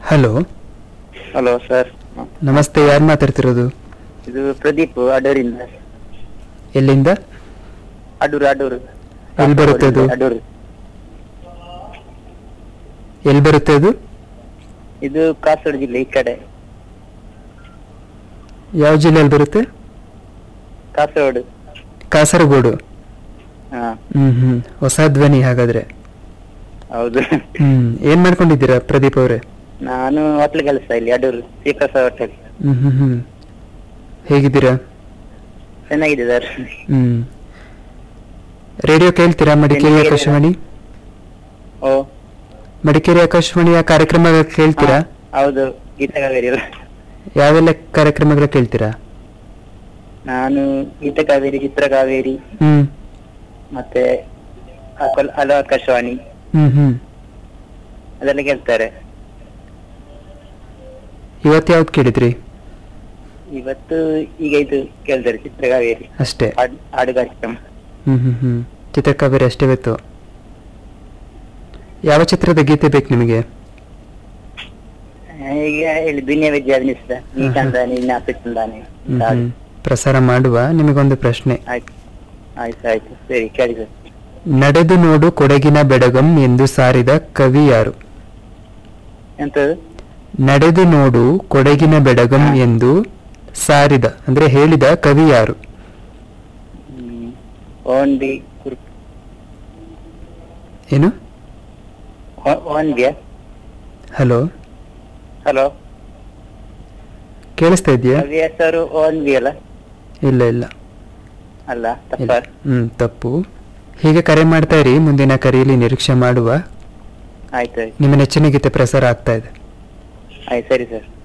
Hello hello sir ನಮಸ್ತೆ ಯಾರು ಮಾತಾಡ್ತಿರೋದು ಇದು ಪ್ರದೀಪ್ ಅಡೂರಿಂದ ಎಲ್ಲಿಂದ ಅಡೂರು ಅಡೂರು ಎಲ್ಲಿ ಬರುತ್ತೆ ಅದು? ಅಡೂರು ಎಲ್ಲಿ ಬರುತ್ತೆ ಅದು ಇದು ಕಾಸರಗೋಡು ಜಿಲ್ಲೆ ಈ ಕಡೆ ಯಾವ ಜಿಲ್ಲೆಯಲ್ಲಿ ಬರುತ್ತೆ ಕಾಸರಗೋಡು ಕಾಸರಗೋಡು ಹಾ ಹ್ಮ್ ಹ್ಮ್ ಹೊಸ ಧ್ವನಿ ಹಾಗಾದ್ರೆ ಹೌದು ಹ್ಮ್ ಏನ್ ಮಾಡ್ಕೊಂಡಿದ್ದೀರಾ ಪ್ರದೀಪ್ ಅವರೇ ನಾನು ಹೋಟ್ಲ್ ಕೆಲಸ ಇಲ್ಲಿ ಅಡೂರು ಶ್ರೀಪ್ರಸ ಹೋಟೆಲ್ ಹ್ಮ್ ಹ್ಮ್ ಹ್ಮ್ ಹೇಗಿದ್ದೀರಾ ಚೆನ್ನಾಗಿದೆ ಸರ್ ಹ್ಮ್ ರೇಡಿಯೋ ಕೇಳ್ತೀರಾ ಮಡಿಕೇರಿ ನಿಮಗೆ- ಆಕಾಶವಾಣಿ ಓ ಮಡಿಕೇರಿ ಆಕಾಶವಾಣಿಯ ಕಾರ್ಯಕ್ರಮ ಕೇಳ್ತೀರಾ ಹೌದು ಗೀತ ಕಾವೇರಿ ಅಲ್ಲ ಯಾವೆಲ್ಲ ಕಾರ್ಯಕ್ರಮಗಳ ಕೇಳ್ತೀರಾ ನಾನು ಗೀತ ಕಾವೇರಿ ಚಿತ್ರ ಕಾವೇರಿ ಹ್ಮ್ ಮತ್ತೆ ಅಕಲ್- ಹಲೋ ಆಕಾಶವಾಣಿ ಹ್ಮ್ ಹ್ಮ್ ಅದೆಲ್ಲ ಕೇಳ್ತಾರೆ ಇವತ್ತು ಯಾವ್ದು ಕೇಳಿದ್ರಿ ಇವತ್ತು ಈಗ ಇದು ಕೇಳ್ತಾರೆ ಚಿತ್ರ ಕಾವೇರಿ ಅಷ್ಟೇ ಹಾಡ್- ಹಾಡು ಕಾರ್ಯಕ್ರಮ ಹ್ಮ್ ಹ್ಮ್ ಹ್ಮ್ ಚಿತ್ರಕಾವ್ಯ ಅಷ್ಟೇ ಇವತ್ತು ಯಾವ ಚಿತ್ರದ ಗೀತೆ ಬೇಕು ನಿಮಗೆ ಈಗ ಹೇಳಿ ದುನಿಯಾ ವಿದ್ಯೆ ಅಭಿನಯಿಸಿದ ನೀ ಹ್ಮ್. ಚಂದ ನಿನ್ನ ತಂದಾನೆ ಹ್ಮ್ ಹ್ಮ್ ಪ್ರಸಾರ ಮಾಡುವ ನಿಮಗೊಂದು ಪ್ರಶ್ನೆ ಆಯ್ತು ಆಯ್ತು ಆಯ್ತು ಸರಿ ಕೇಳಿ ಸರ್ ನಡೆದು ನೋಡು ಕೊಡಗಿನ ಬೆಡಗಂ ಎಂದು ಸಾರಿದ ಕವಿ ಯಾರು ಎಂತದು ನಡೆದು ನೋಡು ಕೊಡಗಿನ ಬೆಡಗಂ ಎಂದು ಸಾರಿದ ಅಂದ್ರೆ ಹೇಳಿದ ಕವಿ ಯಾರು ಹ್ಮ್. ಓನ್ಬಿ ಕುರ್- ಏನು ಓ- ಓನ್ಬಿಯಾ ಹಲೋ ಹಲೋ ಕೇಳಿಸ್ತಾ ಇದೆಯಾ ಕವಿ ಹೆಸರು ಓನ್ಬಿ ಅಲ್ಲ ಇಲ್ಲ ಇಲ್ಲ ಅಲ್ಲ ತಪ್ಪ ಇಲ್ಲ. ಹ್ಮ್ ತಪ್ಪು ಹೀಗೆ ಕರೆ ಮಾಡ್ತಾ ಇರಿ ಮುಂದಿನ ಕರೆಯಲ್ಲಿ ನಿರೀಕ್ಷೆ ಮಾಡುವ ಆಯ್ತು ಆಯ್ತು ನಿಮ್ಮ ನೆಚ್ಚಿನ ಗೀತೆ ಪ್ರಸಾರ ಆಗ್ತಾ ಇದೆ ಆಯ್ತು ಸರಿ ಸರ್